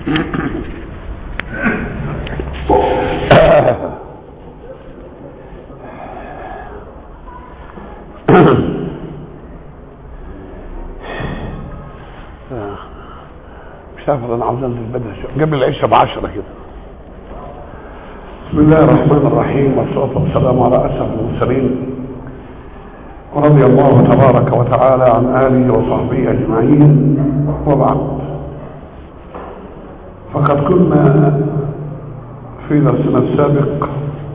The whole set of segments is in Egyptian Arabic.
مش عارف انا عاوز انزل بدري شويه قبل العشاء ب 10 كده بسم الله الرحمن الرحيم والصلاه والسلام على اشرف المرسلين ورضي الله تبارك وتعالى عن اله وصحبه اجمعين وبعد فقد كنا في درسنا السابق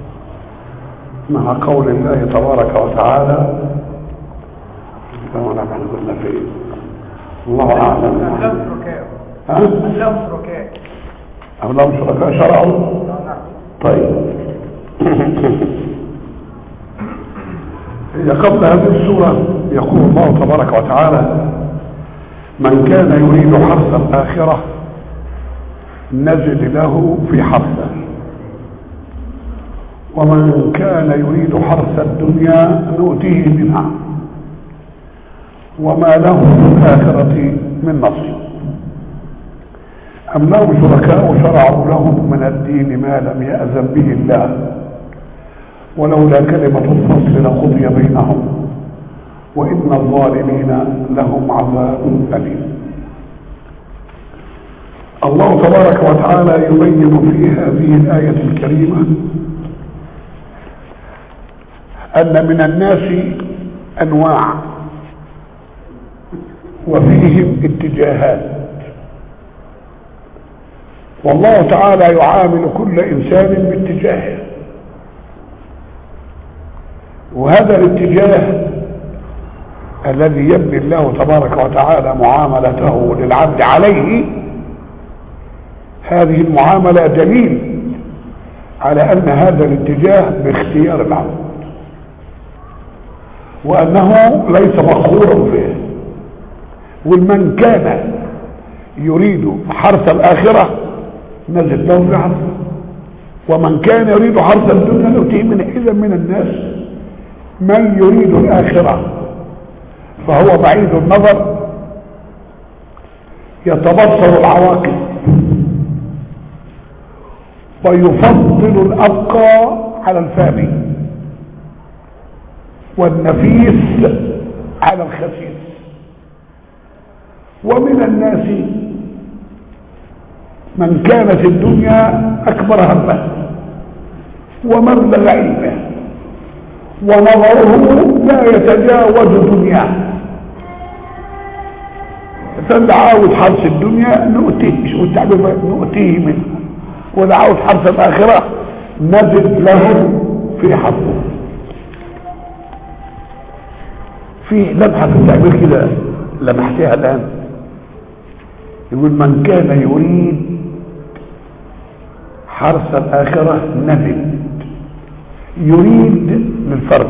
مع قول الله تبارك وتعالى كما نحن قلنا في الله اعلم ها؟ لهم شركاء أم لهم شركاء شرعوا طيب هي قبل هذه السورة يقول الله تبارك وتعالى من كان يريد حرث الآخرة نزد له في حرثه ومن كان يريد حرث الدنيا نؤتيه منها وما له في الآخرة من نصيب أم لهم شركاء شرعوا لهم من الدين ما لم يأذن به الله ولولا كلمة الفصل لقضي بينهم وإن الظالمين لهم عذاب أليم الله تبارك وتعالى يبين في هذه الآية الكريمة أن من الناس أنواع وفيهم اتجاهات والله تعالى يعامل كل انسان باتجاهه وهذا الاتجاه الذي يبني الله تبارك وتعالى معاملته للعبد عليه هذه المعامله دليل على ان هذا الاتجاه باختيار العبد وانه ليس مقهورا فيه ومن كان يريد حرث الاخره نزل له في حرثه ومن كان يريد حرث الدنيا نؤتيه من اذا من الناس من يريد الاخره فهو بعيد النظر يتبصر العواقب ويفضل الابقى على الفاني والنفيس على الخسيس ومن الناس من كانت الدنيا اكبر همه ومبلغ علمه ونظره لا يتجاوز دنياه فاللي عاوز حرث الدنيا نؤتيه شو التعبير نؤتيه منه واللي عاوز حرث الاخره نزد له في حظه في لمحه في التعبير كده لمحتها الان يقول من كان يريد حرث الآخرة نزد يريد للفرد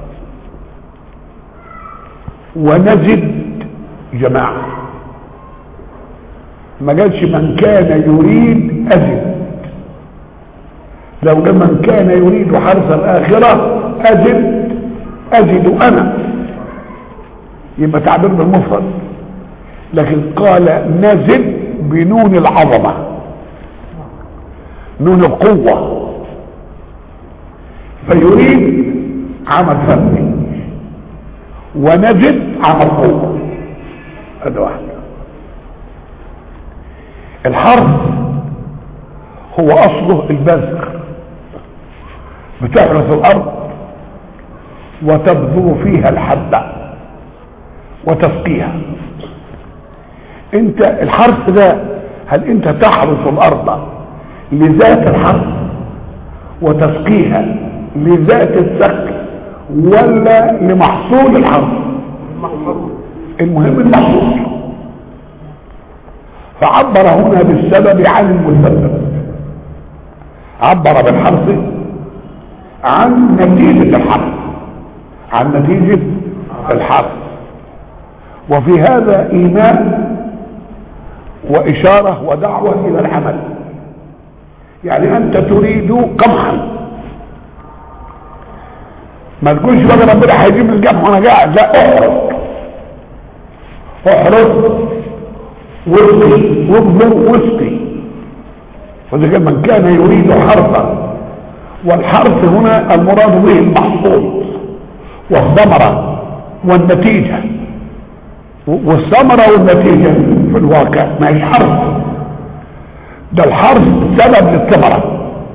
ونزد جماعة ما قالش من كان يريد أزد لو من كان يريد حرث الآخرة أزد أزد أنا يبقى تعبير بالمفرد لكن قال نزد بنون العظمة نون القوة فيريد عمل فني ونجد عمل قوة هذا واحد الحرف هو اصله البذر بتحرث الارض وتبذر فيها الحبة وتسقيها انت الحرف ده هل انت تحرث الارض لذات الحرف وتسقيها لذات السقي ولا لمحصول الحرف المهم المحصول فعبر هنا بالسبب عن المسبب عبر بالحرف عن نتيجة الحرف عن نتيجة الحرف وفي هذا إيمان وإشارة ودعوة إلى العمل يعني أنت تريد قمحا ما تقولش بقى ربنا هيجيب لي القمح وانا قاعد لا احرص احرص واسقي وابذر واسقي فإذا من كان يريد حرثا والحرث هنا المراد به المحصول والثمرة والنتيجة والثمرة والنتيجة في الواقع ما هي حرث ده الحرث سبب للثمرة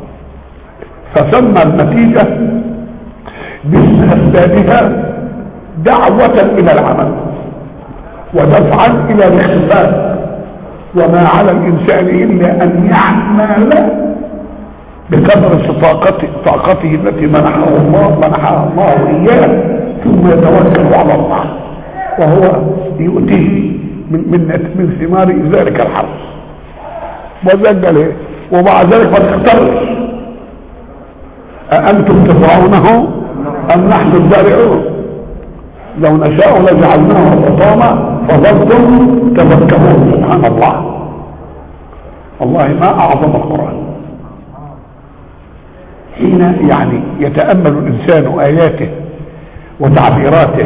فسمى النتيجة باسم أسبابها دعوة إلى العمل ودفعا إلى الاختفاء وما على الإنسان إلا أن يعمل بقدر طاقته, طاقته التي منحه الله منحها الله إياه ثم يتوكل على الله وهو يؤتيه من من من ثمار ذلك الحرث وذلك ايه ومع ذلك ما تختارش أأنتم تزرعونه أم نحن الزارعون لو نشاء لجعلناه حطاما فظلتم تفكرون سبحان الله والله ما أعظم القرآن حين يعني يتأمل الإنسان آياته وتعبيراته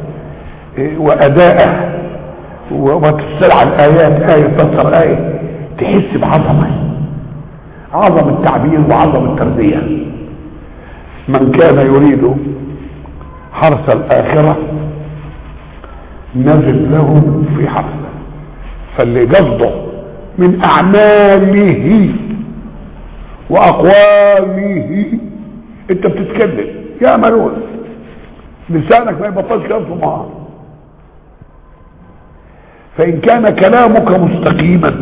وأداءه وتستلع الآيات آية تفسر آية تحس بعظمة عظم التعبير وعظم التربية من كان يريد حرث الآخرة نزل له في حرثه فاللي قصده من أعماله وأقواله أنت بتتكلم يا ملول لسانك ما يبطلش كلام في النهار فإن كان كلامك مستقيما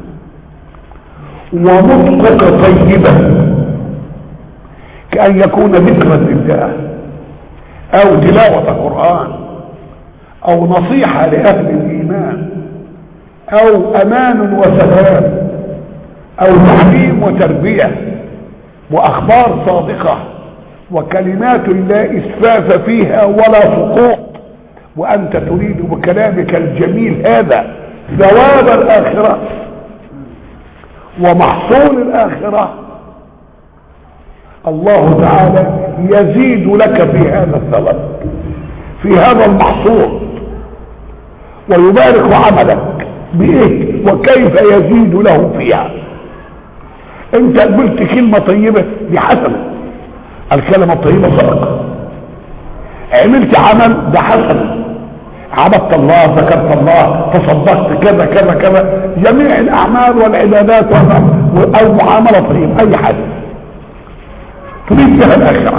ونطقك طيبا كأن يكون ذكرا لله أو تلاوة قرآن أو نصيحة لأهل الإيمان أو أمان وسلام أو تعليم وتربية وأخبار صادقة وكلمات لا إسفاف فيها ولا سقوط وأنت تريد بكلامك الجميل هذا ثواب الآخرة ومحصول الآخرة الله تعالى يزيد لك في هذا الثواب في هذا المحصول ويبارك عملك بايه وكيف يزيد له فيها انت قلت كلمة طيبة دي حسنة الكلمة الطيبة صدقة عملت عمل ده حسنة عبدت الله ذكرت الله تصدقت كذا كذا كذا جميع الاعمال والعبادات او معاملة طيبة اي حاجة تريد بها الاخرة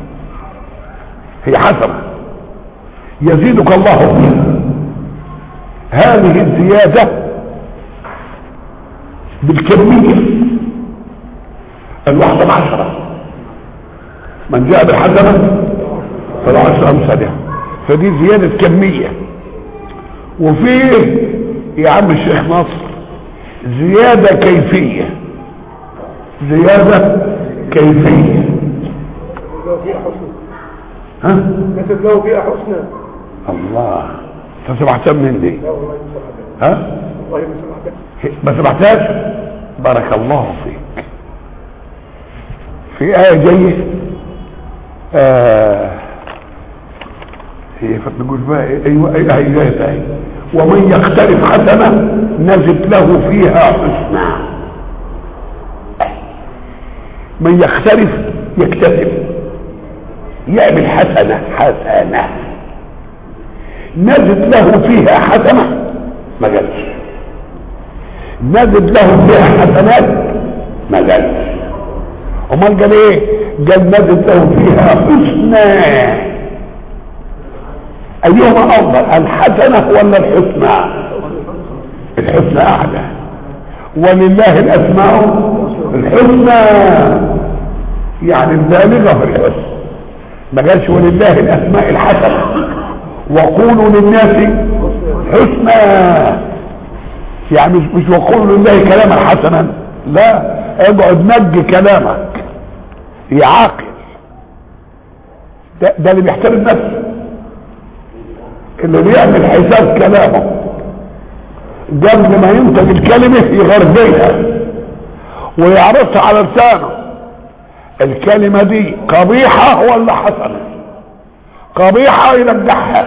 هي حسنة يزيدك الله فيها هذه الزيادة بالكمية الواحدة بعشرة من جاء بالحسنة فالعشرة أمثالها فدي زيادة كمية وفيه يا عم الشيخ ناصر زيادة كيفية زيادة كيفية ها كتب له فيها حسنى الله انت سمعتها من دي لا والله ما سمعتها ها والله ما سمعتها ما سمعتهاش بارك الله فيك في آية جاية آه هي فبنقول بقى إيه؟ ايوه ايه هي جاية آية ومن يقترف حسنة نزد له فيها حسنى من يقترف يكتسب يعمل حسنة حسنة نزد له فيها حسنة ما قالش نزد له فيها حسنات ما قالش امال قال ايه قال نزد له فيها حسنى ايهما افضل الحسنه ولا الحسنى الحسنى اعلى ولله الاسماء الحسنى يعني البالغه في الحسن ما قالش ولله الاسماء الحسنه وقولوا للناس حسنى يعني مش مش وقولوا لله كلاما حسنا لا اقعد نجي كلامك يا عاقل ده, ده اللي بيحترم نفسه اللي بيعمل حساب كلامه قبل ما ينتج الكلمة يغربيها ويعرضها على لسانه الكلمة دي قبيحة ولا حسنة قبيحة ينجحها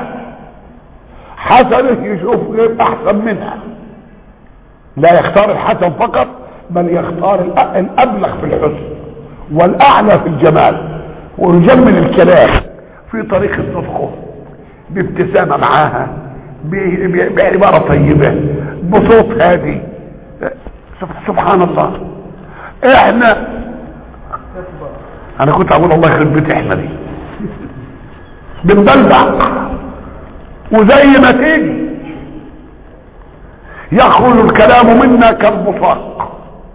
حسنة يشوف غير احسن منها لا يختار الحسن فقط بل يختار الأ- الابلغ في الحسن والاعلى في الجمال ويجمل الكلام في طريقة نطقه بابتسامة معاها ب- ب- بعبارة طيبة بصوت هادي سب- سبحان الله احنا انا كنت اقول الله يخرب بيت احنا دي بنبلع وزي ما تيجي يخرج الكلام منا كالبصاق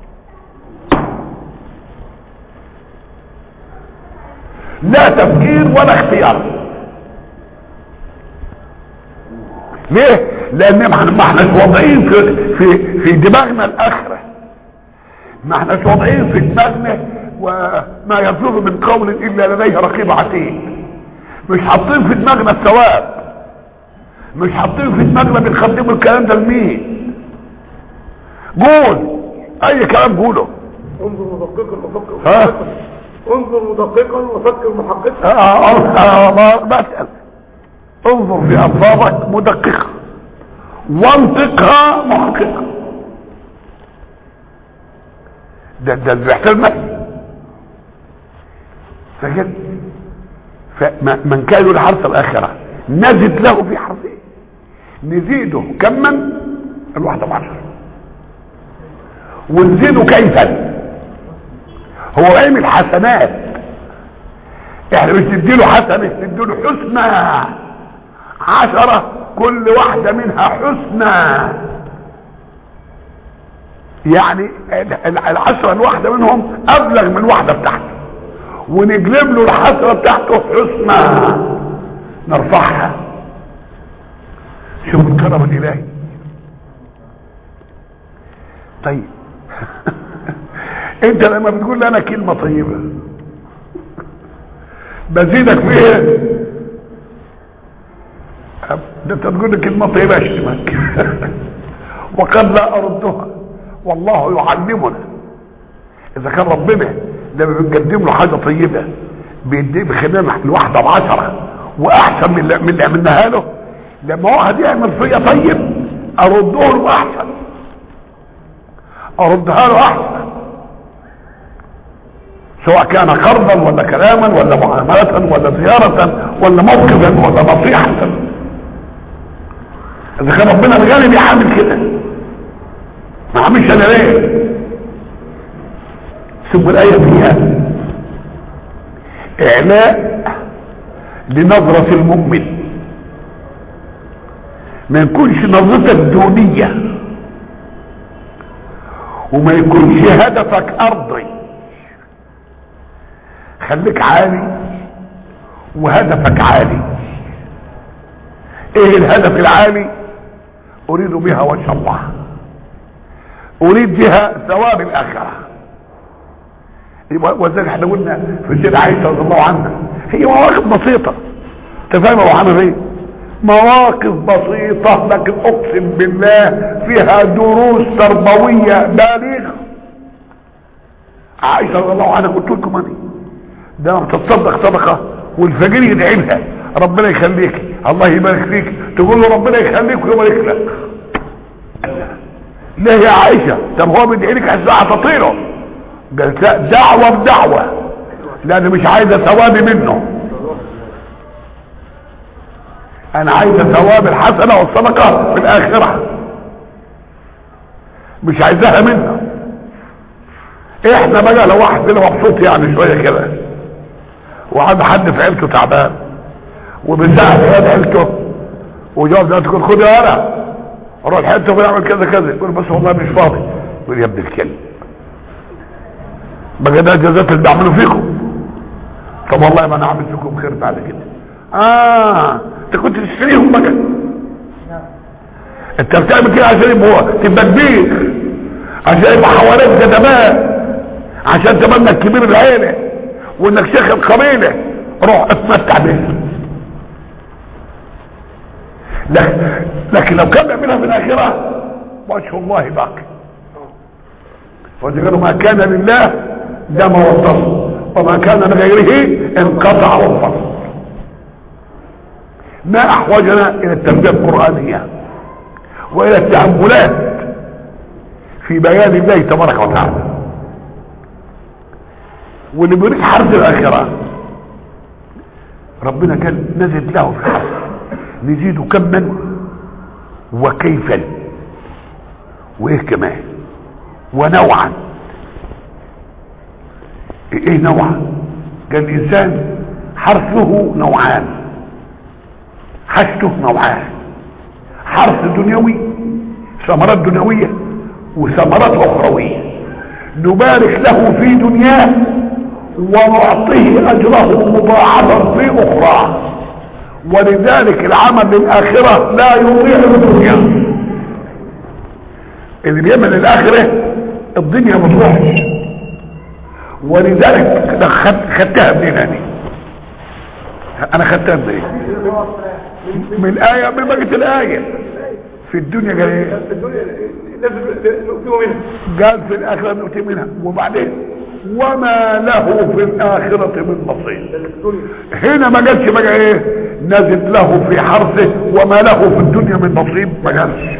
لا تفكير ولا اختيار ليه لان ما احنا- ما احناش واضعين في في في دماغنا الاخره ما احناش واضعين في دماغنا وما يصدر من قول الا لديه رقيب عتيد مش حاطين في دماغنا الثواب مش حاطين في دماغنا بنقدموا الكلام ده لمين قول اي كلام قوله انظر مدققا وفكر ها؟ محققا انظر مدققا وفكر محققا آه، آه، آه، بسأل انظر في الفاظك مدققة وانطقها محققة ده ده اللي بيحتاج نفس فكده فمن كان له حرف الآخرة نزد له في حرفه نزيده كما الواحدة بعشر ونزيده كيفا هو عامل حسنات احنا مش نديله حسنة نديله حسنى عشرة كل واحدة منها حسنى يعني ال- ال- العشرة الواحدة منهم ابلغ من الواحدة بتاعته ونجلب له الحسرة بتاعته حسنى نرفعها شوف الكرم الالهي طيب انت لما بتقول لي انا كلمة طيبة بزيدك فيها ده انت تقول لي كلمة طيبة اشتمك وقد لا اردها والله يعلمنا اذا كان ربنا لما بنقدم له حاجة طيبة بيدي بخلينا الواحدة بعشرة واحسن من اللي- من اللي عملناها له لما واحد يعمل فيا طيب ارده له احسن اردها له احسن سواء كان قرضا ولا كلاما ولا معاملة ولا زيارة ولا موقفا ولا نصيحة اذا كان ربنا الغني بيعمل كده ما عملش انا ليه ثم الايه فيها اعلاء لنظرة المؤمن ما يكونش نظرتك دونية وما يكونش هدفك ارضي خليك عالي وهدفك عالي ايه الهدف العالي اريد بها وجه الله اريد بها ثواب الاخره يبقى- وذلك احنا قلنا في السيدة عائشة رضي الله عنها هي مواقف بسيطة انت فاهم ابو عامر ايه مواقف بسيطة لكن اقسم بالله فيها دروس تربوية بالغة عائشة رضي الله عنها قلت لكم انا ده لما تتصدق صدقة والفقير يدعي لها ربنا يخليك الله يبارك فيك تقول له ربنا يخليك ويبارك لك ليه يا عائشة طب هو بيدعي لك الساعة تطيره قالت لا دعوة بدعوة لان مش عايزة ثوابي منه انا عايزة ثواب الحسنة والصدقة في الاخرة مش عايزاها منه احنا بقى لو واحد فينا مبسوط يعني شوية كده وعنده حد في عيلته تعبان وبيساعد عيال عيلته وجواب ده تقول خد يا ورا روح حته ويعمل كذا كذا يقول بس والله مش فاضي يقول يا ابن الكلب بقى ده جزات اللي بعمله فيكم طب والله ما انا عامل فيكم خير بعد كده اه انت كنت تشتريهم بقى انت بتعمل كده عشان يبقى تبقى كبير عشان يبقى حواليك كتبات عشان تبقى انك كبير العيله وانك شيخ القبيله روح اتمتع بيه لكن, لكن لو كان بيعملها في الاخره وجه الله باقي وذكر ما كان لله دام واتصل وما كان لغيره انقطع وانفصل ما احوجنا الى التربيه القرانيه والى التاملات في بيان الله تبارك وتعالى واللي بيريد حرث الاخره ربنا كان نزل له في حرث نزيده كما وكيفا وايه كمان ونوعا ايه نوعا قال الانسان حرثه نوعان حاجته نوعان حرث دنيوي ثمرات دنيويه وثمرات اخرويه نبارك له في دنياه ونعطيه اجره مضاعفا في اخرى ولذلك العمل للاخره لا يضيع الدنيا اللي بيعمل الاخره الدنيا ما تروحش ولذلك ده خد- خدتها منين انا انا خدتها منين من الايه من بقيه الايه في الدنيا قال ايه الدنيا لازم نؤتيه منها قال في الاخره نؤتي منها وبعدين وما له في الاخره من نصيب لأن الدنيا هنا ما قالش بقى ايه نزل له في حرثه وما له في الدنيا من نصيب ما قالش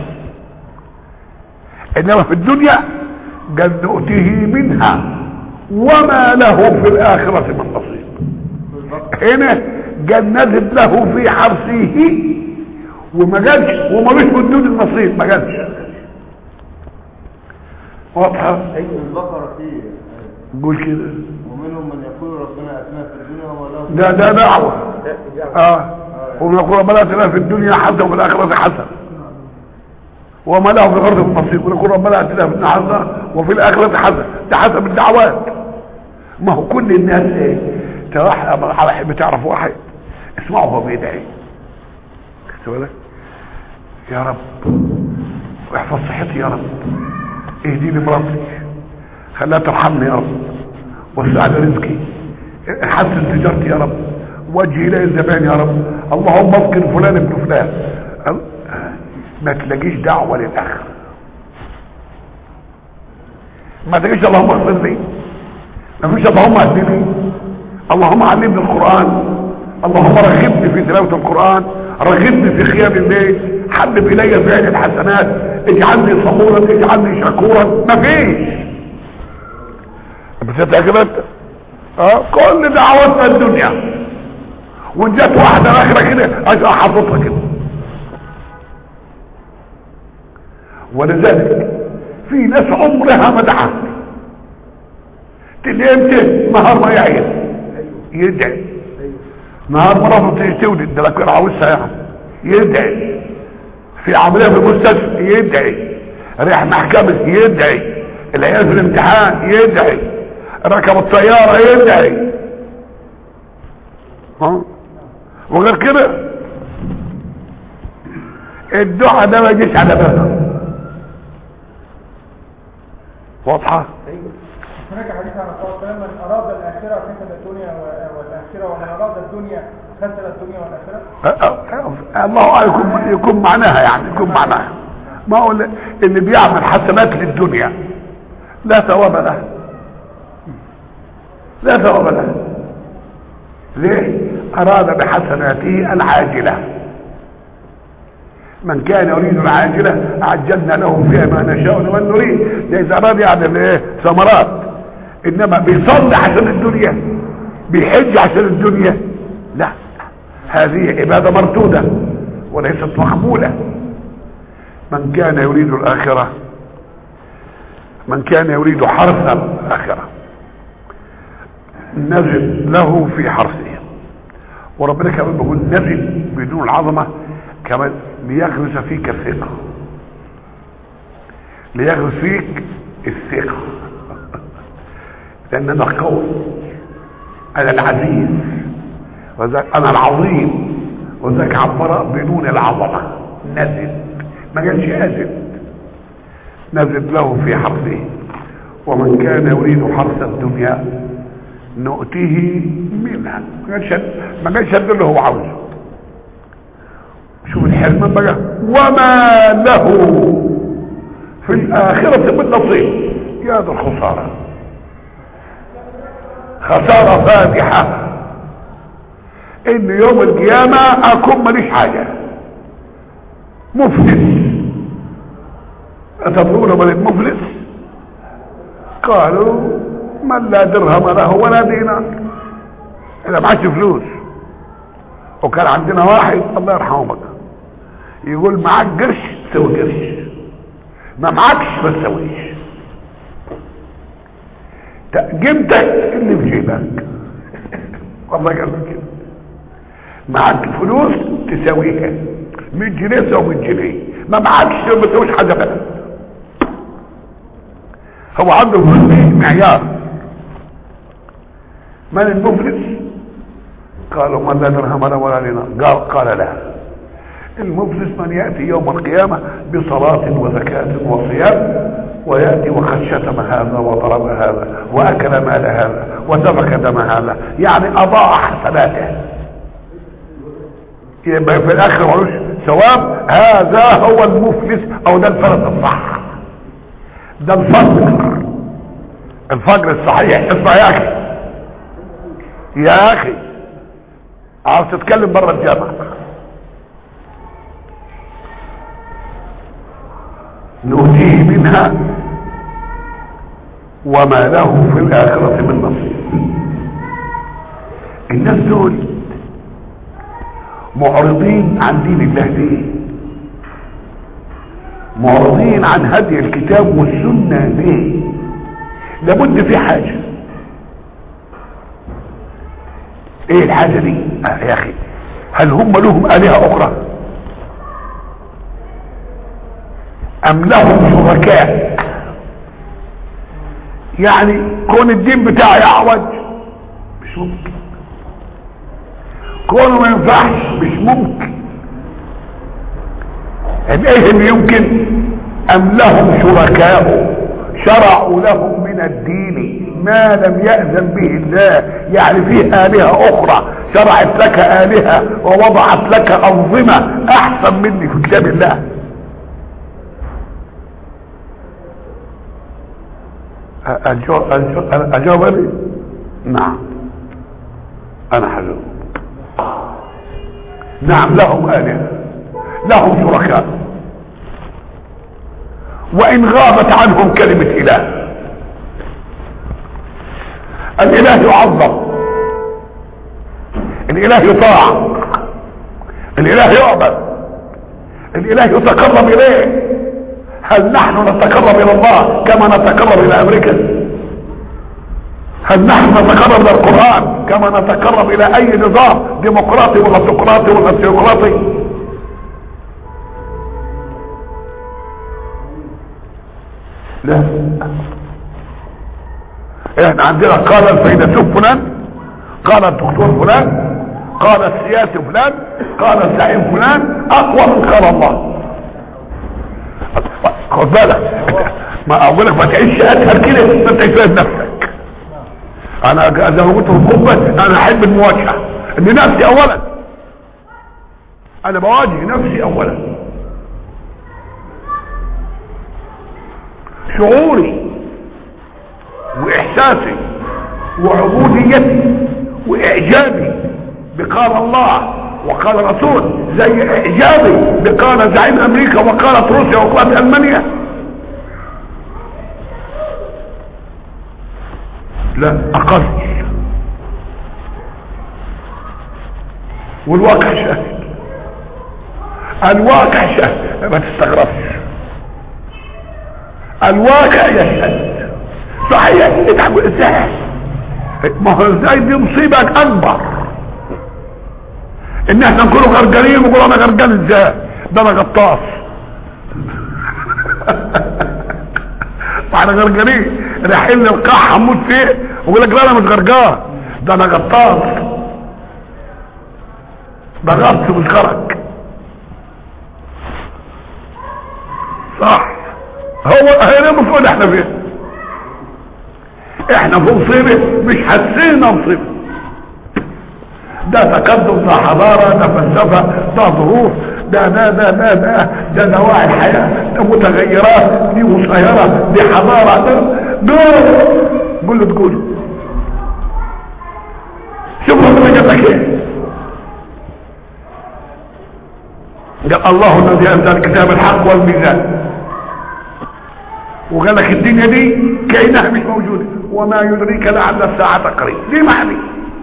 انما في الدنيا قال نؤتيه منها وما له في الاخره من نصيب هنا قال نزل له في حرثه وما قالش ومالوش في الدنيا النصيب ما قالش واضحه ايوه البقرة فيه قول كده ومنهم من يقول ربنا اتنا في الدنيا وما له في ده ده دعوه لا يعني اه ومن يقول ربنا اتنا في الدنيا حسنه وفي الاخره حسنه وما له في الارض من نصيب ونقول ربنا اتنا في الدنيا حسنه وفي الاخره حسنه ده حسب الدعوات ما هو كل الناس ايه تروح على حب تعرف واحد اسمعه هو بيدعي خدت بالك يا رب واحفظ صحتي يا رب اهدي لي مراتي خليها ترحمني يا رب وسع لي رزقي حسن تجارتي يا رب وجهي الي الزمان يا رب اللهم اسكن فلان ابن فلان ال- ما تلاقيش دعوه للاخر ما تلاقيش اللهم اغفر لي ما فيش اللهم اهدني اللهم علمني القران اللهم رغبني في تلاوه القران رغبني في قيام الليل حبب الي فعل الحسنات اجعلني صبورا اجعلني شكورا ما فيش بس انت كده انت اه كل دعواتنا الدنيا وان جت واحده اخره كده عايز احفظها كده ولذلك في ناس عمرها ما دعت تلاقي امتى نهار ما يعيد يدعي نهار مراته تيجي تولد ده لك عاوزها يعني يدعي في عمليه في المستشفى يدعي رايح محكمه يدعي العيال في الامتحان يدعي ركب الطياره يدعي ها وغير كده الدعاء ده ما يجيش على بالك واضحه هناك حديث عن الرسول صلى الله عليه وسلم من اراد الاخره خسر الدنيا و- والاخره ومن اراد الدنيا خسر الدنيا والاخره أه، أه، الله يكون يكون معناها يعني يكون معناها ما هو اللي- اللي بيعمل حسنات للدنيا لا ثواب له لا ثواب له ليه اراد بحسناته العاجله من كان يريد العاجله عجلنا له فيها ما نشاء لمن نريد ده اذا اراد يعني الايه ثمرات انما بيصلي عشان الدنيا بيحج عشان الدنيا لا هذه عباده مردوده وليست مقبوله من كان يريد الاخره من كان يريد حرث الاخره نزل له في حرثه وربنا كمان بيقول نزل بدون العظمه كمان ليغرس فيك الثقه ليغرس فيك الثقه لان انا قوي انا العزيز وذاك انا العظيم وذاك عبر بنون العظمه نزل ما قالش نزل نزل له في حرثه ومن كان يريد حرث الدنيا نؤتيه منها ما قالش ما قالش اللي هو عاوزه شوف الحرمان بقى وما له في الآخرة من نصيب يا ذا الخسارة خسارة فادحة ان يوم القيامة اكون ماليش حاجة مفلس اتدرون من المفلس قالوا من لا درهم له ولا دينار اذا معكش فلوس وكان عندنا واحد الله يرحمه بقى يقول معاك قرش تسوي قرش ما معكش ما تسويش ت- قيمتك اللي في جيبك والله قال لي كده معاك فلوس تساويها 100 جنيه تساوي 100 جنيه ما معكش ما تسويش حاجه بقى هو عنده فلوس معيار من المفلس قالوا من لا درهم له ولا دينار قال قال لا المفلس من ياتي يوم القيامه بصلاه وزكاه وصيام وياتي وقد شتم هذا وضرب هذا واكل مال هذا وسفك دم هذا يعني اضاع حسناته يبقى في الاخر ملوش ثواب هذا هو المفلس او ده الفرد الصح ده الفجر الفجر الصحيح اسمع يا اخي يا اخي عاوز تتكلم بره الجامعه نؤتيه منها وما له في الآخرة من نصيب الناس دول معرضين عن دين الله ليه معرضين عن هدي الكتاب والسنة ليه لابد في حاجة ايه الحاجة دي آه يا اخي هل هم لهم آلهة اخرى ام لهم شركاء يعني كون الدين بتاعي اعوج مش ممكن كونه ما ينفعش مش ممكن يعني ايه اللي يمكن ام لهم شركاء شرعوا لهم من الدين ما لم يأذن به الله يعني فيه آلهة أخرى شرعت لك آلهة ووضعت لك أنظمة أحسن مني في كتاب الله أجاوب, أجاوب, أجاوب أنا نعم أنا حجاوب نعم لهم آلهة لهم شركاء وإن غابت عنهم كلمة إله الإله يعظم الإله يطاع الإله يعبد الإله يتقرب إليه هل نحن نتقرب الى الله كما نتقرب الى امريكا هل نحن نتقرب الى القرآن كما نتقرب الى اي نظام ديمقراطي ولا سقراطي ولا سيقراطي لا احنا عندنا قال الفيلسوف فلان قال الدكتور فلان قال السياسي فلان قال الزعيم فلان اقوى من قال الله خد بالك ما اقول لك ما تعيش اسهل كده ما انت فاهم نفسك انا زي ما قلت في الخطبه انا احب المواجهه ان نفسي اولا انا بواجه نفسي اولا شعوري واحساسي وعبوديتي واعجابي بقال الله وقال الرسول زي اعجابي بقال زعيم امريكا وقالت روسيا وقالت المانيا لا اقل والواقع شاهد الواقع شاهد ما تستغربش الواقع يشهد صحيح انت عم ازاي ما هو ازاي دي مصيبه اكبر ان احنا نكونوا غرقانين ونقول انا غرقان ازاي ده انا غطاس واحنا غرقانين رايحين للقاع هموت فيه ويقول لك لا انا مش غرقان ده انا غطاس ده غطس مش غرق صح هو هنا المفروض احنا فين احنا في مصيبه مش حسينا مصيبه ده تقدم ده حضارة ده فلسفة ده ظروف ده ده ده ده ده ده نواعي الحياة ده متغيرات دي مسيرة دي حضارة ده دول قول له تقول شوف ربنا جاب لك ايه قال الله الذي انزل الكتاب الحق والميزان وقال لك الدنيا دي كأنها مش موجودة وما يدريك لعل الساعة قريب دي معني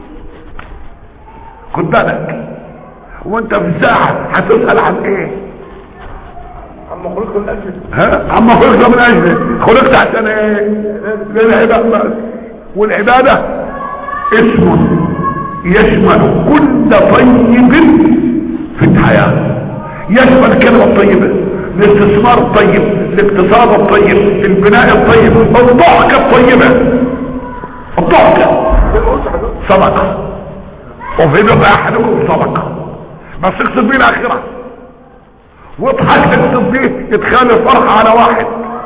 خد بالك وانت في الساعة هتسأل عن ايه عم خلق الأجل ها عما خلقت من اجله خلقت عشان ايه للعبادة بس والعبادة اسم يشمل كل طيب في الحياة يشمل الكلمة الطيبة الاستثمار الطيب الاقتصاد الطيب البناء الطيب الضحكة الطيبة الضحكة صدقة وفي بقى احدكم صدقة بس اقصد بيه الاخرة واضحك تقصد بيه ادخال الفرحة على واحد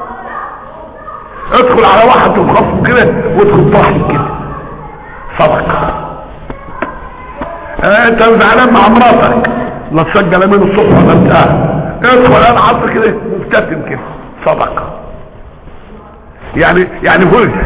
ادخل على واحد وخصم كده وادخل ضحك كده صدقة اه انت زعلان مع مراتك لا تسجل من الصبح ولا انتهى ادخل انا عصر كده مبتسم كده صدقة يعني يعني فرجة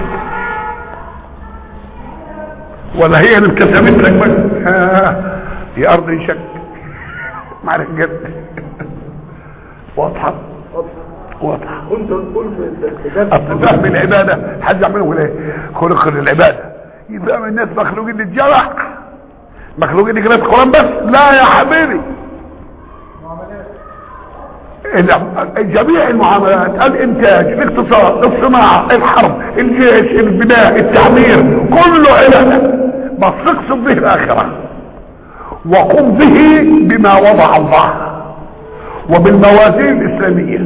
ولا هي اللي ابتسمت لك بس آه، يا ارض انشك معرفة جد واضحة واضحة كنت تقول في اصل فهم العبادة حد يعمله ايه خلق للعبادة يفهم الناس مخلوقين للجرح مخلوقين لقراءة القرآن بس لا يا حبيبي ال- جميع المعاملات الانتاج الاقتصاد الصناعة الحرب الجيش البناء التعمير كله عبادة بس اقصد به الاخرة وقم به بما وضع الله وبالموازين الاسلاميه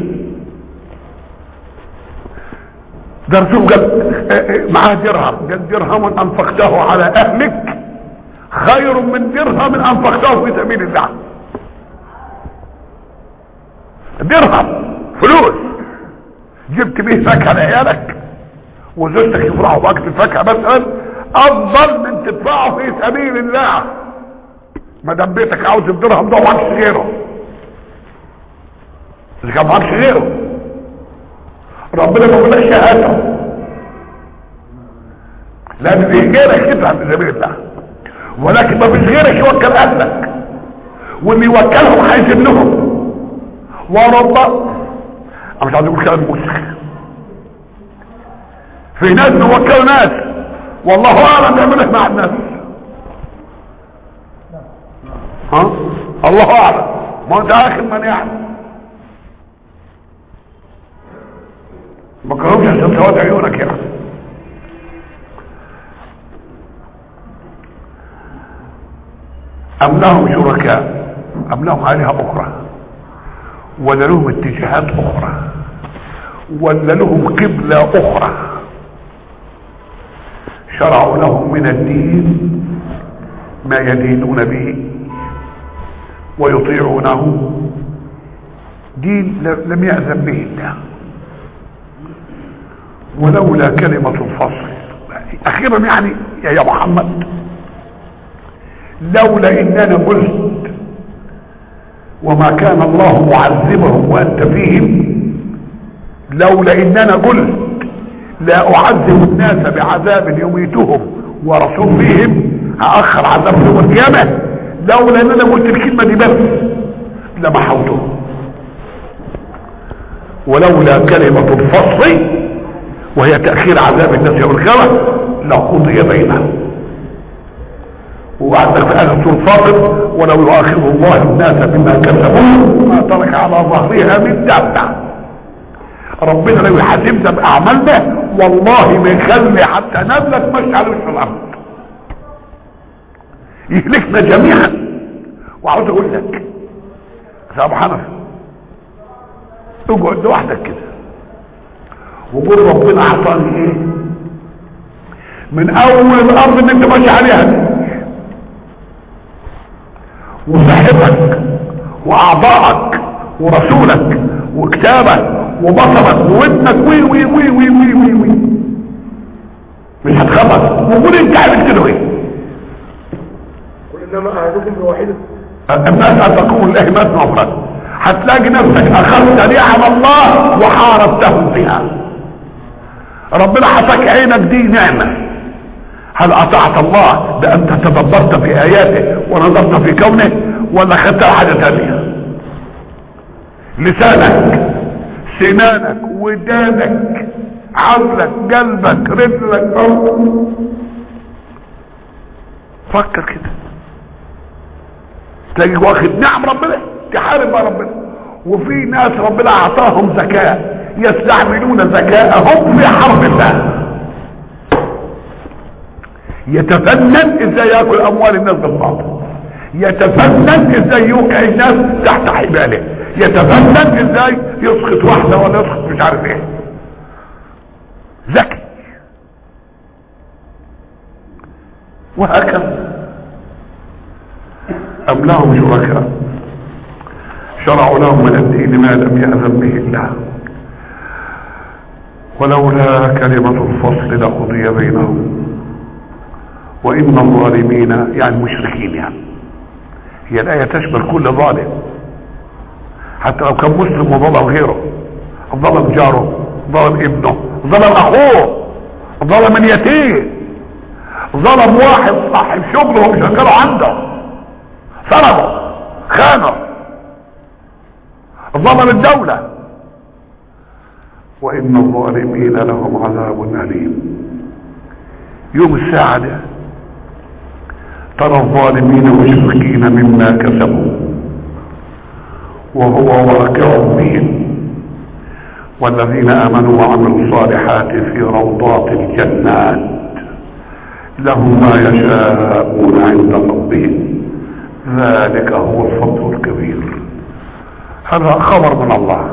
ده الرسول قال اه اه معاه درهم قال درهم انفقته على اهلك خير من درهم انفقته في سبيل الله درهم فلوس جبت بيه فاكهه لعيالك وزوجتك يفرحوا باكل الفاكهه مثلا افضل من تدفعه في سبيل الله ما دام بيتك عاوز الدرهم ده معكش غيره اذا كان معكش غيره ربنا ما بيقولكش هاته لان في غيرك تدفع في سبيل الله ولكن ما فيش غيرك يوكل اهلك واللي يوكلهم هيسنهم ورب انا مش عايز اقول كلام موسخ في ناس بيوكلوا ناس والله اعلم بيعمل ايه مع الناس ها الله اعلم ما انت اخر من يعلم ما كرهمش عشان سواد عيونك يعني ام لهم شركاء ام لهم الهه اخرى ولا لهم اتجاهات اخرى ولا لهم قبله اخرى شرعوا لهم من الدين ما يدينون به ويطيعونه دين لم يأذن به الله ولولا كلمة الفصل اخيرا يعني يا يا محمد لولا اننا قلت وما كان الله معذبهم وانت فيهم لولا اننا قلت لا اعذب الناس بعذاب يميتهم ورسول فيهم هاخر عذاب يوم القيامه لولا اننا قلت الكلمه دي بس لمحوتهم ولولا كلمه الفصل وهي تأخير عذاب الناس يوم القيامة لقضي بينهم وعندك في آية سورة فاطر ولو يؤاخذ الله الناس بما كسبوا ما ترك على ظهرها من دابة ربنا لو يحاسبنا بأعمالنا والله ما يخلي حتى نبلة مشي على وش الأرض يهلكنا جميعا وعاوز اقول لك سبحانك اقعد لوحدك كده وقول ربنا اعطاني ايه من اول الارض اللي انت ماشي عليها دي وصحتك واعضائك ورسولك وكتابك وبصرك وودنك وي وي وي وي وي وي وي مش هتخبط وقول انت عايز كده ايه قل انما اعدكم بواحده الناس ان تقول الله مثنى وفرد هتلاقي نفسك اخذت نعم الله وحاربتهم فيها ربنا حطك عينك دي نعمة هل اطعت الله بان تتدبرت في اياته ونظرت في كونه ولا خدت حاجة تانية لسانك سنانك ودانك عقلك قلبك رجلك أرض فكر كده تلاقي واخد نعم ربنا تحارب بقى ربنا وفي ناس ربنا اعطاهم ذكاء يستعملون ذكاءهم في حرب الله يتفنن ازاي ياكل اموال الناس بالباطل يتفنن ازاي يوقع الناس تحت حباله يتفنن ازاي يسقط واحده ولا يسقط مش عارف ايه ذكي وهكذا أم لهم شركاء شرعوا لهم من الدين ما لم يأذن به الله ولولا كلمة الفصل لقضي بينهم وإن الظالمين يعني المشركين يعني هي الآية تشمل كل ظالم حتى لو كان مسلم وظلم غيره ظلم جاره ظلم ابنه ظلم أخوه ظلم اليتيم ظلم واحد صاحب شغله ومشغله عنده سرقه خانه ظلم الدولة وإن الظالمين لهم عذاب أليم يوم الساعة ده ترى الظالمين مشفقين مما كسبوا وهو واقع بهم والذين آمنوا وعملوا الصالحات في روضات الجنات لهم ما يشاءون عند ربهم ذلك هو الفضل الكبير هذا خبر من الله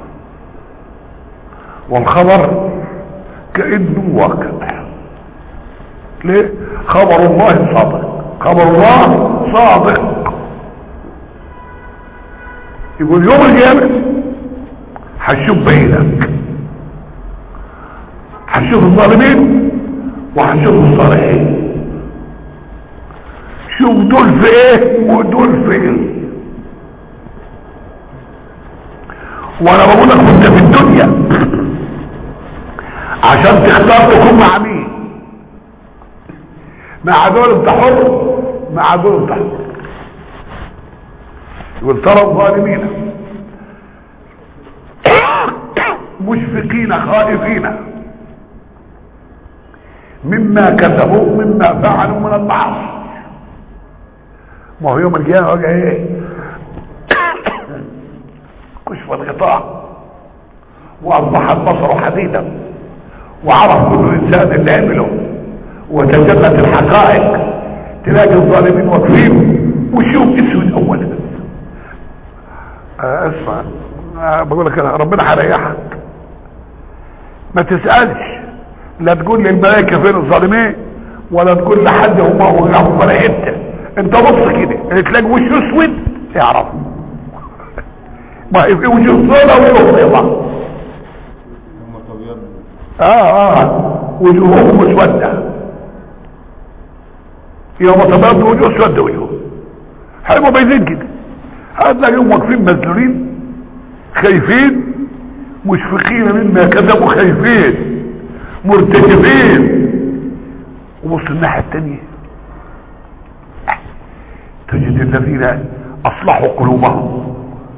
والخبر كأنه واقع ليه خبر الله صادق خبر الله صادق يقول يوم القيامة هتشوف بينك هتشوف الظالمين وهتشوف الصالحين شوف دول في ايه ودول في ايه وانا بقول لك انت في الدنيا عشان تختار تكون مع مين مع دول انت حر مع دول انت حر يقول ترى الظالمين مشفقين خائفين مما كسبوا مما فعلوا من المعاصي ما هو يوم القيامه بقى ايه كشف الغطاء واصبح البصر حديدا وعرف كل انسان اللي عمله وتجلت الحقائق تلاقي الظالمين واقفين وشوف اسود اولا آه اسمع آه بقول لك انا ربنا هيريحك ما تسالش لا تقول للملائكه فين الظالمين ولا تقول لحد هم وقعوا ولا حته انت بص كده تلاقي وشه اسود اعرف ما في وجه صوره وجه بيضاء هم طبيعي اه اه وجوههم مسوده يوم تبيض وجوه اسود وجوه هيبقوا بايظين كده هتلاقيهم واقفين مذلولين خايفين مشفقين مما كذبوا خايفين مرتجفين وبص الناحيه الثانيه تجد الذين اصلحوا قلوبهم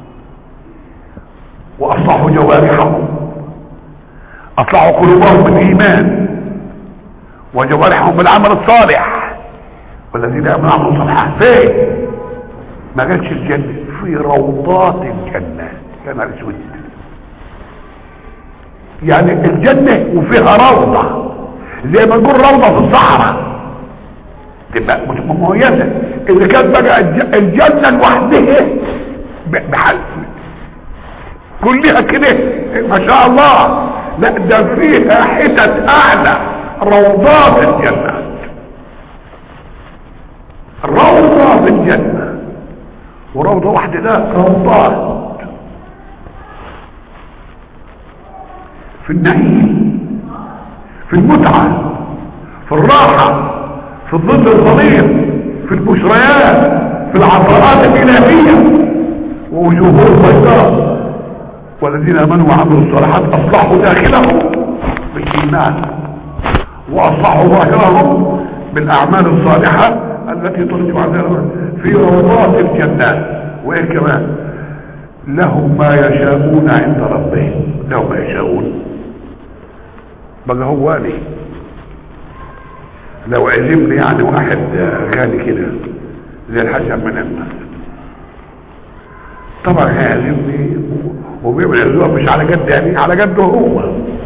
واصلحوا جوارحهم اصلحوا قلوبهم بالايمان وجوارحهم بالعمل الصالح والذين امنوا وعملوا الصالحات فين ما قالش الجنه في روضات الجنه يا نهار اسود يعني الجنه وفيها روضه زي ما نقول روضه في الصحراء تبقى مش مميزه اذا كانت بقى الج- الجنه لوحدها ب- بحل كلها كده ما شاء الله لا ده فيها حتت اعلى روضات الجنه روضه في الجنه وروضه واحده لا روضات في النعيم في المتعه في الراحه في الظل الظليل في البشريات في العطاءات الالهيه ووجوههم بيضاء والذين امنوا وعملوا الصالحات اصلحوا داخلهم بالايمان واصلحوا ظاهرهم بالاعمال الصالحه التي ترجع عذابها في روضات الجنات وايه كمان لهم ما يشاءون عند ربهم لهم ما يشاءون بقى هو لي لو عزمني يعني واحد غني كده زي الحاج عم منعم طبعا هيعزمني وبيعمل عزومه مش على قد يعني على قده هو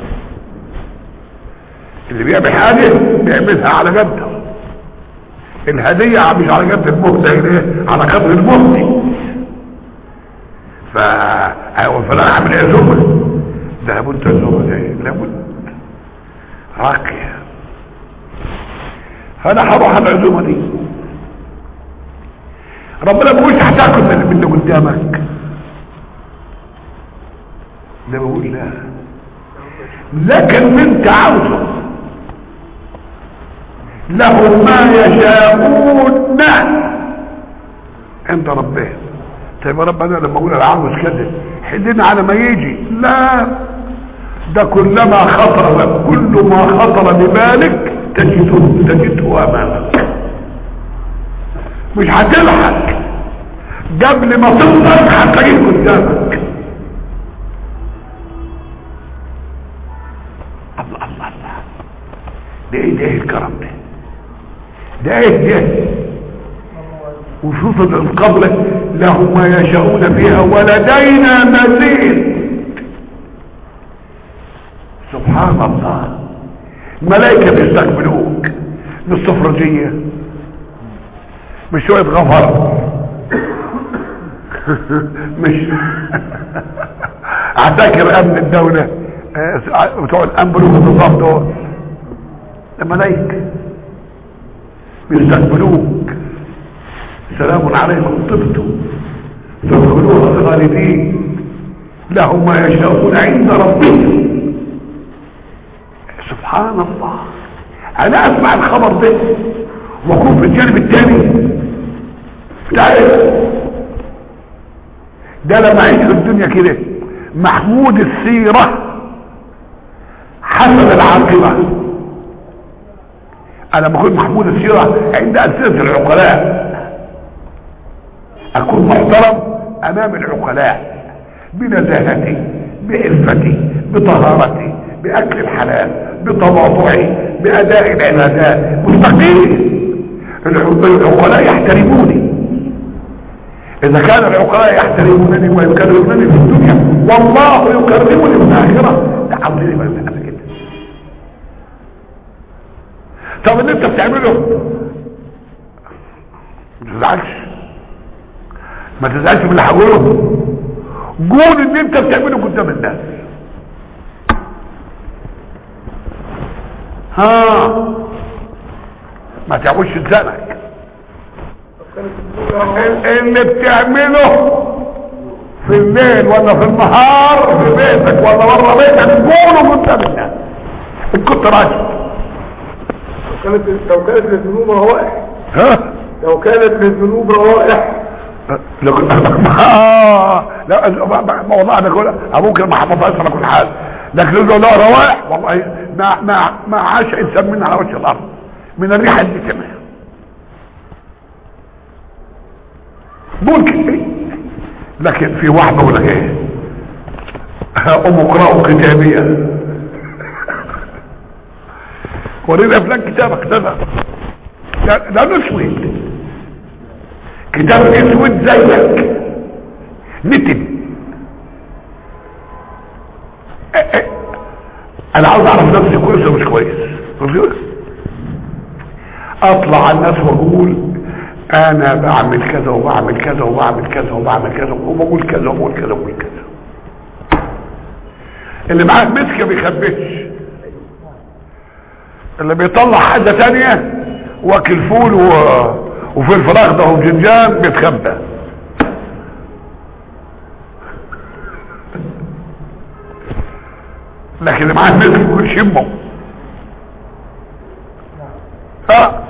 اللي بيعمل حاجه بيعملها على قده الهديه مش على قد المهدي على قدر المهدي ف فانا اعمل عزومه ده لابد عزومه زي لابد راقيه فانا هروح على العزومه دي ربنا بيقول هتاكل من اللي قدامك ده بقول لا لكن انت عاوزه لهم ما يشاءون عند ربهم طيب يا رب انا لما اقول انا عاوز كده حدنا على ما يجي لا ده كلما خطر كل ما خطر ببالك تجده تجده امامك مش هتلحق قبل ما تصدق هتلاقيه قدامك الله الله الله ده ايه ده ايه الكرم ده ده ايه ده وشوف القبلة لهم ما يشاءون فيها ولدينا مزيد سبحان الله ملائكة بيستقبلوك مش سفرجية مش شوية غفر مش عساكر امن الدولة آه، بتوع الامن والنظام دول الملائكة بيستقبلوك سلام عليكم طبتم فادخلوها خالدين لهم ما يشاءون عند ربهم سبحان الله انا اسمع الخبر ده واكون في الجانب الثاني تعرف ده لما عيش في الدنيا كده محمود السيرة حسن العاقبة انا لما اكون محمود السيرة عند ألسنة العقلاء اكون محترم امام العقلاء بنزاهتي بعفتي بطهارتي باكل الحلال بتواضعي باداء العبادات مستقيم العقلاء يحترموني اذا كان العقلاء يحترمونني ويكرمونني في الدنيا والله يكرمني في الاخره ده عاوزيني بس انا كده طب اللي انت بتعمله ما تزعلش ما تزعلش من اللي هقوله قول ان انت بتعمله قدام الناس ها ما تعملش لسانك اللي بتعمله في الليل ولا في النهار في بيتك ولا بره بيتك قوله قدام الناس ان كنت راجل لو كانت لو كانت للذنوب روائح ها لو كانت للذنوب روائح لو كنت آه لا ما والله انا كل ابوك ما حفظهاش على كل حال لكن لو لا روائح والله ما ما ما عاش انسان منها على وجه الارض من الريحه دي كمان ممكن لكن في واحده ولا ايه ام اقرأوا كتابية ورينا فلان كتابك ده ده ده ده اسود كتاب اسود زيك نتن اه اه. انا عاوز اعرف نفسي كويس ولا مش كويس اطلع على الناس واقول انا بعمل كذا وبعمل كذا وبعمل كذا وبعمل كذا وبقول كذا وبقول كذا وبقول كذا اللي معاه مسكه بيخبيش اللي بيطلع حاجه تانية واكل فول و... وفلفل اخضر وباذنجان بيتخبى لكن اللي معاه مسك يكون شمه ها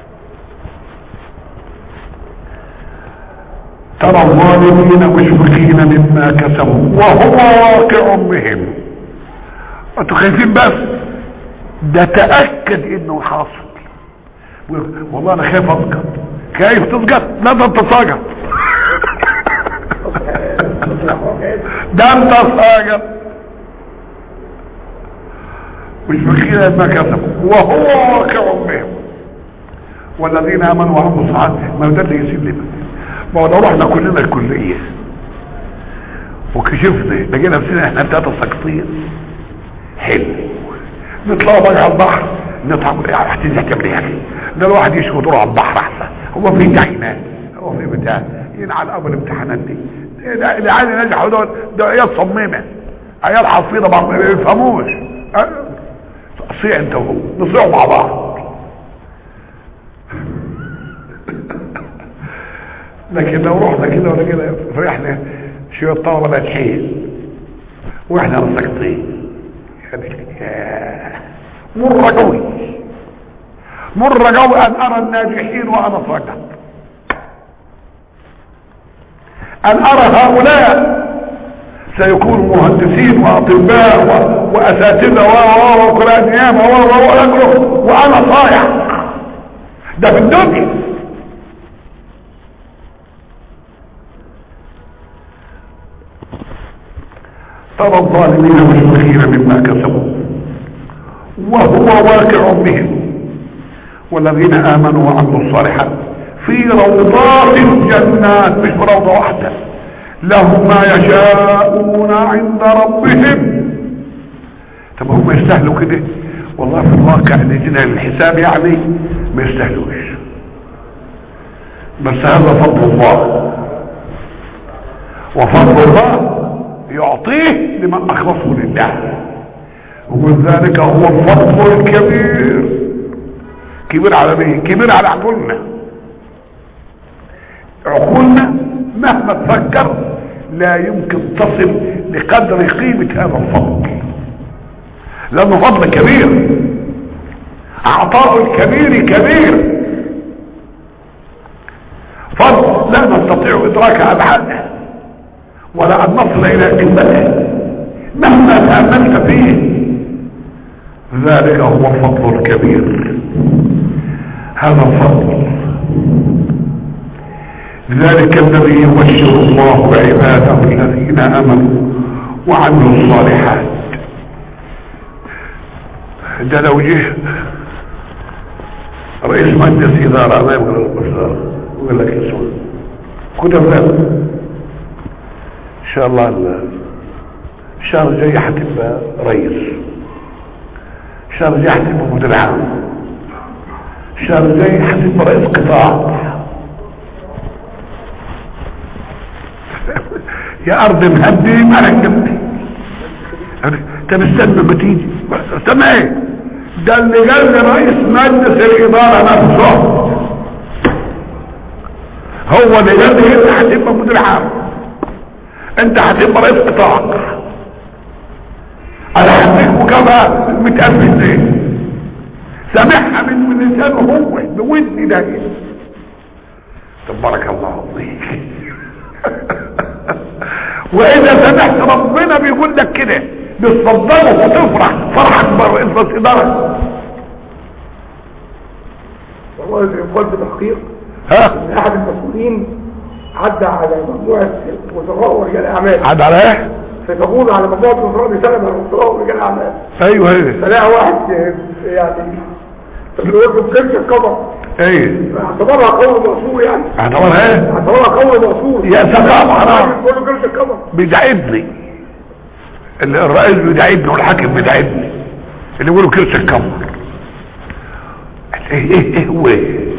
ترى الظالمين مشفقين مما كسبوا وهو واقع بهم انتوا خايفين بس ده تأكد انه حاصل والله انا خايف اسقط خايف تسقط لا ده انت ساقط ده انت ساقط مش بخيل ما كسبوا وهو واقع بهم والذين امنوا وعملوا الصالحات ما ده اللي يسيب لنا ما هو لو رحنا كلنا الكليه وكشفنا لقينا نفسنا احنا ثلاثه ساقطين حلو نطلع بقى على البحر نطلع هتنزل تعمل ايه يا اخي ده الواحد يشوي دور على البحر احسن هو في تعيينات هو في بتاع ينعل اول الامتحانات دي ده- العيال نجحوا دول ده عيال صميمه عيال حفيظه ما ما بيفهموش أه؟ صيع انت وهو نصيعوا مع بعض لكن لو رحنا كده ولا كده فرحنا شويه طلبه ناجحين واحنا مسكتين يا مر قوي مر قوي ان ارى الناجحين وانا ساقط ان ارى هؤلاء سيكونوا مهندسين واطباء و- واساتذه و و وكلاء نيابه و و و وانا صايع ده في الدنيا ترى الظالمين مشفقين مما كسبوا وهو واقع بهم والذين امنوا وعملوا الصالحات في روضات الجنات مش روضه واحده لهم ما يشاءون عند ربهم طب هم يستاهلوا كده والله في الواقع نجينا للحساب يعني ما يستاهلوش بس هذا فضل الله وفضل الله يعطيه لمن اخلصه لله وذلك هو الفضل الكبير كبير على مين كبير على عقولنا عقولنا مهما تفكر لا يمكن تصل لقدر قيمة هذا الفضل لانه فضل كبير عطاء الكبير كبير فضل لا نستطيع ادراك ابعاده ولا ان نصل الى قمته مهما تاملت فيه ذلك هو الفضل الكبير هذا الفضل ذلك الذي يبشر الله عباده الذين امنوا وعملوا الصالحات ده لو جه رئيس مجلس اداره ما يبغى الوزاره يقول لك اسمع كده فلان ان شاء الله ال- الشهر الجاي هتبقى رئيس الشهر الجاي هتبقى مدير عام الشهر الجاي هتبقى رئيس قطاع يا ارض مهدي ما ركبتي انت مستنى ما تيجي استنى ايه ده اللي قال لي رئيس مجلس الاداره نفسه هو اللي قال لي انت هتبقى مدير عام انت هتبقى رئيس قطاع انا هديك مكافاه 100000 جنيه سامعها من من لسانه هو بودني ده تبارك الله فيك واذا سمعت ربنا بيقول لك كده بتصدقه وتفرح فرحة اكبر رئيس الاداره والله يقال بتحقيق ها ان احد المسؤولين عدى على مجموعه وزراء ورجال اعمال عاد على ايه فيقول على مجموعه وزراء بيسلم على وزراء ورجال اعمال ايوه ايه فلاقى واحد يعني بيقول له بكرش القمر ايه اعتبرها قول مقصور يعني اعتبرها ايه اعتبرها قول مقصور يا سلام حرام بيقول له كرش القمر بيدعبني ال- الرئيس بيدعبني والحاكم بيدعبني اللي يقولوا كرسي الكمر ايه ايه ايه هو ايه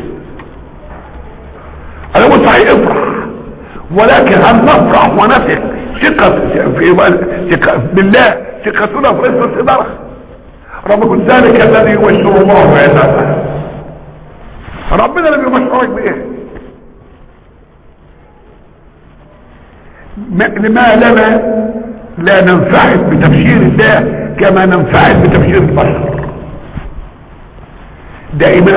انا قلت صحيح افرح ولكن ان نفرح ونثق ثقة في ثقة بالله ثقتنا في رئيس الاداره رب يقول ذلك الذي يبشر الله عباده ربنا اللي بيبشرك بايه ما لما لنا لا ننفعل بتبشير الله كما ننفعل بتبشير البشر دائما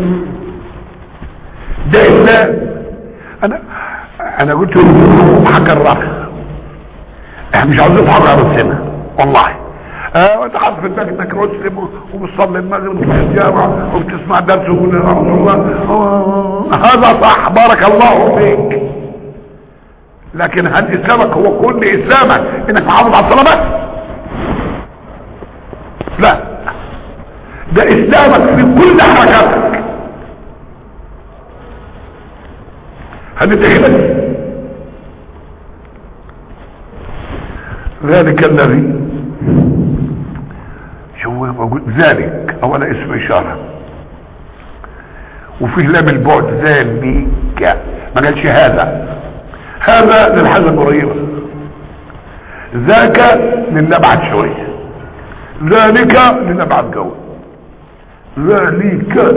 دائما انا انا قلت له حق الرخ احنا مش عاوزين نتحرك على السنة والله اه وانت قاعد في البيت انك مسلم وبتصلي المغرب وتروح الجامعة وبتسمع درس وتقول يا رسول الله آه، هذا صح بارك الله فيك لكن هل اسلامك هو كل اسلامك انك محافظ على الصلاه بس لا ده اسلامك في كل حركاتك هنتخلص ذلك الذي شو موجود ذلك اولا اسم اشاره وفيه لام البعد ذلك ما قالش هذا هذا للحاجه القريبه ذاك للنبعد شويه ذلك للنبعد قوي ذلك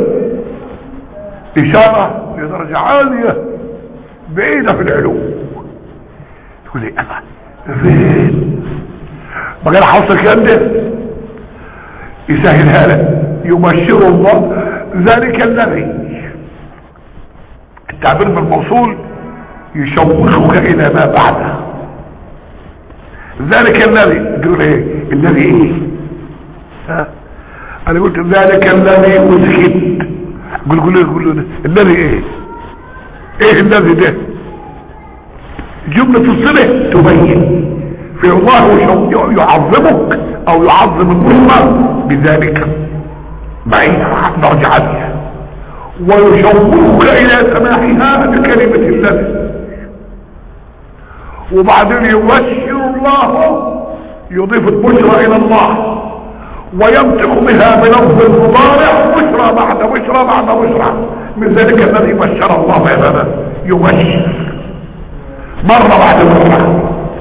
اشاره لدرجه عاليه بعيده في العلو تقول لي انا فين ما قال حصل الكلام ده يسهلها لك يبشر الله ذلك الذي التعبير بالموصول يشوقك الى ما بعده ذلك الذي تقول ايه الذي ايه ها انا قلت ذلك الذي وسكت قول قول قول له الذي ايه ايه الذي ده جملة الصلة تبين في الله يعظمك او يعظم الامة بذلك بعيد عن درجة عالية ويشوقك الى سماعها بكلمة الذي وبعدين يبشر الله يضيف البشرى الى الله وينطق بها بلفظ المضارع بشرى بعد بشرى بعد بشرى من ذلك الذي بشر الله عباده يبشر مرة بعد مرة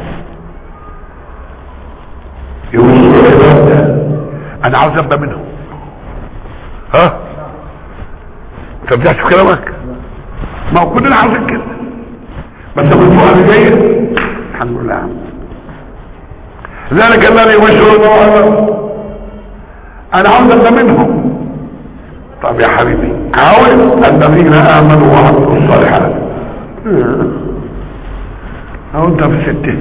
يبشر عباده انا عاوز ابقى منهم ها انت بتعرف في كلامك ما هو كلنا عاوزين كده بس بالفوق اللي جاي الحمد لله ذلك الذي يبشر الله انا عاوز ابقى منهم طب يا حبيبي عاوز الذين امنوا وعملوا الصالحات اهو انت في ستين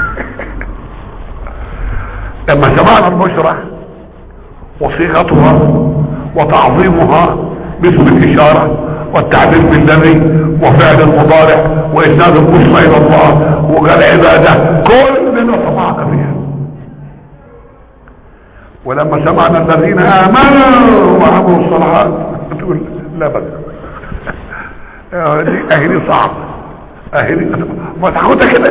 لما سمعنا البشرى وصيغتها وتعظيمها باسم الاشاره والتعبير بالذي وفعل المضارع واسناد البشرى الى الله وقال عباده كلنا سمعنا فيها ولما سمعنا الذين امنوا وعملوا الصالحات تقول لا بد دي اهلي صعب اهلي ما تاخدها كده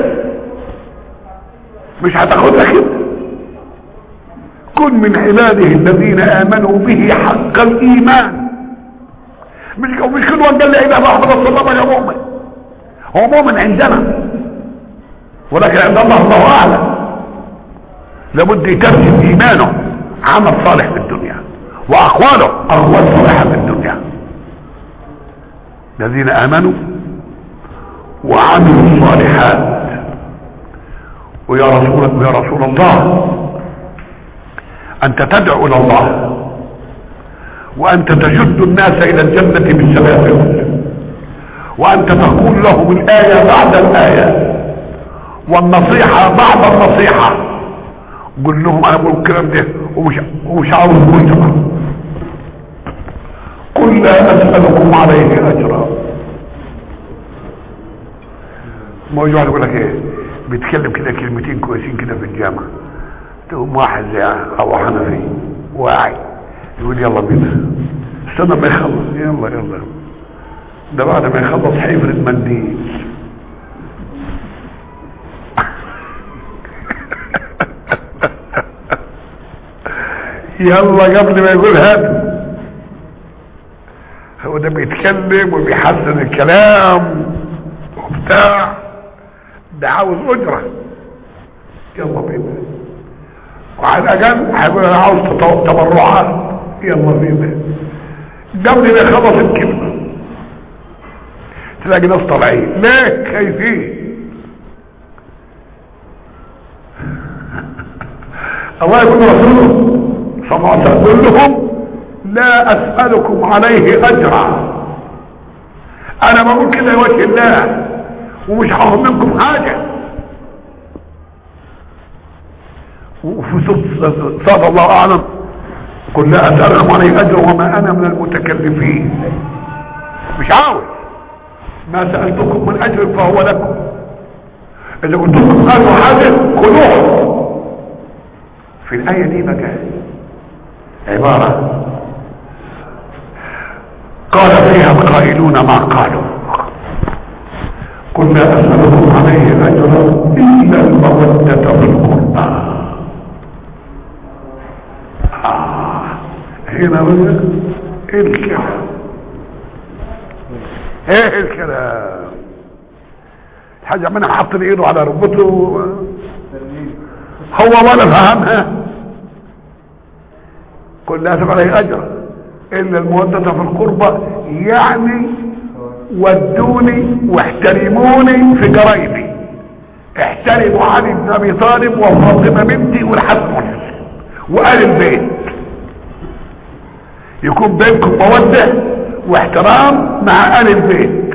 مش هتاخدها كده كن من عباده الذين امنوا به حق الايمان مش مش كل واحد قال لي ايه محمد صلى الله عليه وسلم يا مؤمن هو مؤمن عندنا ولكن عند الله الله اعلم لابد يترجم ايمانه عمل صالح في الدنيا واقواله اقوال صالحه في الدنيا الذين امنوا وعملوا الصالحات ويا رسول يا رسول الله انت تدعو الى الله وانت تشد الناس الى الجنة بالسبابهم وانت تقول لهم الاية بعد الاية والنصيحة بعد النصيحة قل لهم انا بقول الكلام ده ومش ومش عاوز مجتمع قل لا اسالكم عليه اجرا ما يجي واحد يقول لك ايه بيتكلم كده كلمتين كويسين كده في الجامعه تقوم واحد زي ابو حنفي واعي يقول يلا بينا استنى ما يخلص يلا يلا ده بعد ما يخلص هيفرد منديل يلا قبل ما يقول هات هو ده بيتكلم وبيحسن الكلام وبتاع ده عاوز اجره يلا بينا وعلى الاقل هيقول انا عاوز تبرعات يلا بينا قبل ما يخلص الكلمه تلاقي ناس طالعين ليه خايفين الله يقول رسوله صلى الله عليه وسلم يقول لهم لا اسالكم عليه اجرا انا بقول كده لوجه الله ومش هاخد منكم حاجه وفي صلى الله اعلم قل لا اسالكم عليه اجر وما انا من المتكلفين مش عاوز ما سالتكم من اجر فهو لكم اذا قلت لكم قالوا حاجه خذوها في الايه دي بقى عباره القائلون ما قالوا قل لا أسألكم عليه أجرا إلا المودة في القربى آه هنا بقى ايه الكلام ايه الكلام حاجة منها حط ايده على ركبته هو ولا فهمها قل لا أسألكم عليه أجرا إلا المودة في القربى يعني ودوني واحترموني في قرايبي احترموا علي بن ابي طالب وفاطمه بنتي والحسن والحسين وآل البيت يكون بينكم مودة واحترام مع آل البيت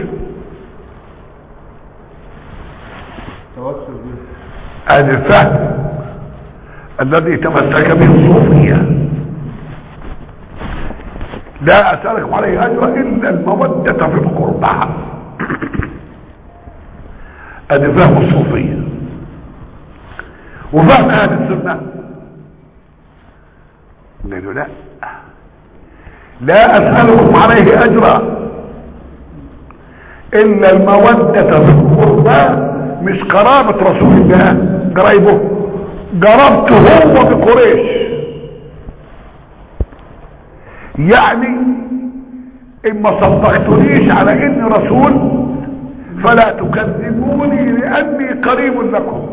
توسل به هذا الفهم الذي تمسك به الصوفية لا أسألكم عليه أجر إلا المودة في القربى هذا فهم الصوفية وفهم أهل السنة قالوا لا لا أسألكم عليه أجرا إلا المودة في القربى مش قرابة رسول الله قرايبه قربته هو بقريش يعني إما صدقتنيش على إني رسول فلا تكذبوني لأني قريب لكم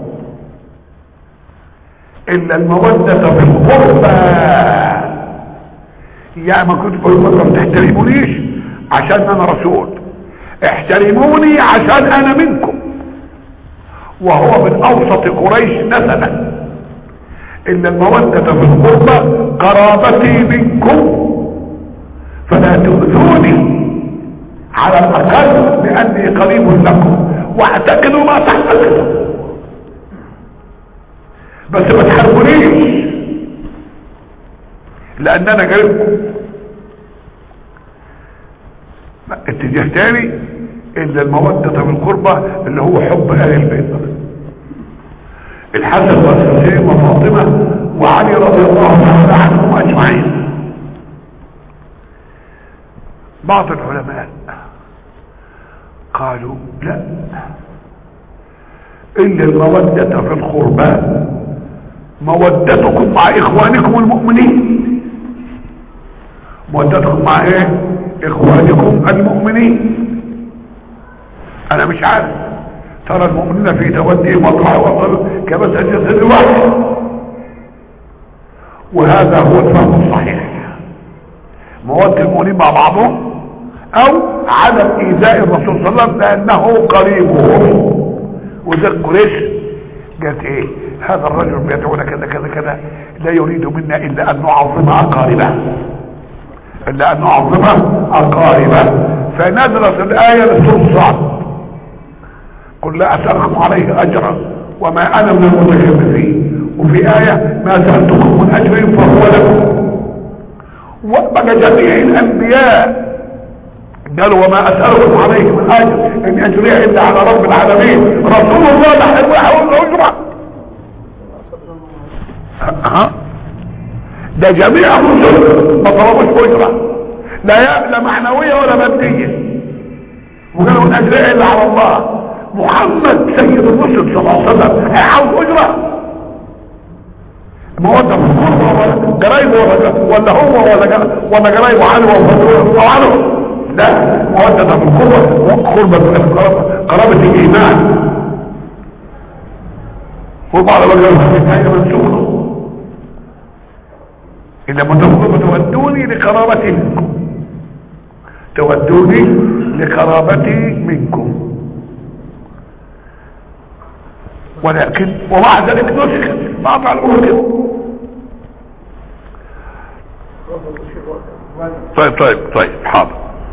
إلا المودة في القربى يعني ما كنت بقول لكم تحترمونيش عشان أنا رسول احترموني عشان أنا منكم وهو من أوسط قريش نسبا إن المودة في القربى قرابتي منكم فلا تؤذوني على الأقل لأني قريب لكم واعتقدوا ما تعتقدوا بس ما تحاربونيش لأن أنا قريبكم اتجاه تاني إلا المودة في القربى اللي هو حب أهل البيت الحسن والحسين وفاطمة وعلي رضي الله تعالى عنهم أجمعين بعض العلماء قالوا لا إلا المودة في القربى مودتكم مع إخوانكم المؤمنين مودتكم مع إيه إخوانكم المؤمنين أنا مش عارف ترى المؤمنين في تودي مطرح وطل كمسألة جسد الواحد وهذا هو الفهم الصحيح مودة المؤمنين مع بعضهم او عدم ايذاء الرسول صلى الله عليه وسلم لانه قريبهم وذا قريش قالت ايه هذا الرجل بيدعونا كذا كذا كذا لا يريد منا الا ان نعظم اقاربه الا ان نعظم اقاربه فنزلت الايه لسوره صعب قل لا اسالكم عليه اجرا وما انا من المتكلفين وفي ايه ما سالتكم من اجر فهو لكم وبقى جميع الانبياء قالوا وما اسالكم عليه من اجر ان اجري الا على رب العالمين رسول الله لا حلو يحول اجره ها ده جميع الرسل ما طلبوش اجره لا ي- لا معنويه ولا ماديه وقالوا ان اجري الا على الله محمد سيد الرسل صلى الله عليه وسلم هيحول اجره مودة في القربة ولا قرايبه ولا ولا هو ولا جر- ولا قرايبه عنه ولا عنه لا مودة في القربة قربة القرابة قرابة الإيمان وبعض الرجال هي منسوخة إذا متفقون تودوني لقرابتي منكم تودوني لقرابتي منكم ولكن ومع ذلك نسخت بعض الأمور كده طيب طيب طيب حاضر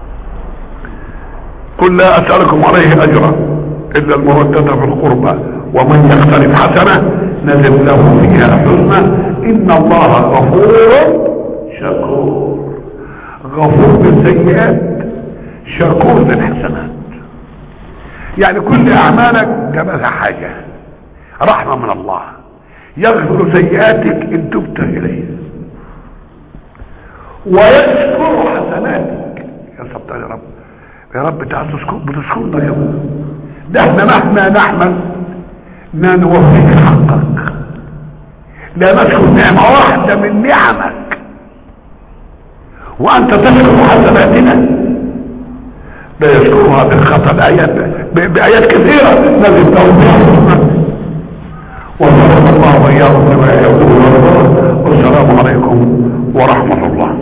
قل لا أسألكم عليه أجرا إلا المودة في القربى ومن يقترف حسنة نزل له فيها حسنة إن الله غفور شكور غفور بالسيئات شكور بالحسنات يعني كل أعمالك جمالها حاجة رحمة من الله يغفر سيئاتك إن تبت إليه ويشكر حسناتك يا سبحان يا رب رب تعالى تذكر بتذكرنا يا رب ده احنا مهما نعمل لا نوفيك حقك لا نشكر نعمة واحدة من نعمك وانت تشكر حسناتنا لا يشكرها بالخطأ بآيات, بآيات كثيرة نزل توضيح وصلى الله وإياكم بما يقول الله والسلام عليكم ورحمة الله